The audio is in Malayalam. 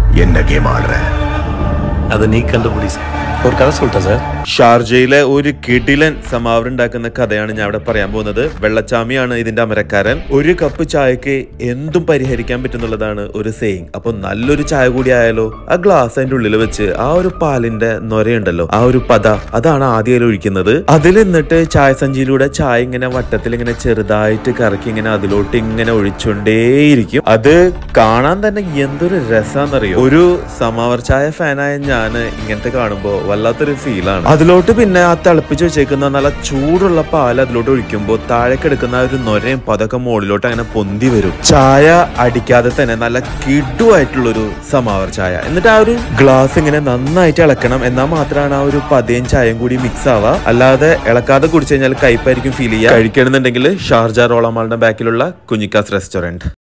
என்ன கேம் ஆடுற அதை நீ கண்டுபிடி சார் ஒரு கதை சொல்லிட்டேன் சார் ഷാർജയിലെ ഒരു കിടിലൻ സമാവർ ഉണ്ടാക്കുന്ന കഥയാണ് ഞാൻ ഇവിടെ പറയാൻ പോകുന്നത് വെള്ളച്ചാമിയാണ് ഇതിന്റെ അമരക്കാരൻ ഒരു കപ്പ് ചായക്ക് എന്തും പരിഹരിക്കാൻ പറ്റുന്നുള്ളതാണ് ഒരു സെയിങ് അപ്പൊ നല്ലൊരു ചായ കൂടി ആയാലോ ആ ഗ്ലാസ് അതിന്റെ ഉള്ളിൽ വെച്ച് ആ ഒരു പാലിന്റെ നൊരയുണ്ടല്ലോ ആ ഒരു പത അതാണ് ആദ്യം അതിൽ ഒഴിക്കുന്നത് അതിൽ നിന്നിട്ട് ചായ സഞ്ചിയിലൂടെ ചായ ഇങ്ങനെ വട്ടത്തിൽ ഇങ്ങനെ ചെറുതായിട്ട് കറക്കി ഇങ്ങനെ അതിലോട്ട് ഇങ്ങനെ ഒഴിച്ചുകൊണ്ടേയിരിക്കും അത് കാണാൻ തന്നെ എന്തൊരു രസാന്നറിയോ ഒരു സമാവർ ചായ ഫാനായ ഞാൻ ഇങ്ങനത്തെ കാണുമ്പോ വല്ലാത്തൊരു ഫീലാണ് അതിലോട്ട് പിന്നെ ആ തിളപ്പിച്ച് വെച്ചേക്കുന്ന നല്ല ചൂടുള്ള പാൽ അതിലോട്ട് ഒഴിക്കുമ്പോൾ താഴെ കിടക്കുന്ന ആ ഒരു നൊരയും പതൊക്കെ മുകളിലോട്ട് അങ്ങനെ പൊന്തി വരും ചായ അടിക്കാതെ തന്നെ നല്ല കിടുവായിട്ടുള്ളൊരു സമാവർ ചായ എന്നിട്ട് ആ ഒരു ഗ്ലാസ് ഇങ്ങനെ നന്നായിട്ട് ഇളക്കണം എന്നാൽ മാത്രമാണ് ആ ഒരു പതയും ചായയും കൂടി മിക്സ് ആവുക അല്ലാതെ ഇളക്കാതെ കുടിച്ചു കഴിഞ്ഞാൽ കയ്പായിരിക്കും ഫീൽ ചെയ്യുക കഴിക്കണമെന്നുണ്ടെങ്കിൽ ഷാർജ റോളമാളുടെ ബാക്കിലുള്ള കുഞ്ഞിക്കാസ് റെസ്റ്റോറന്റ്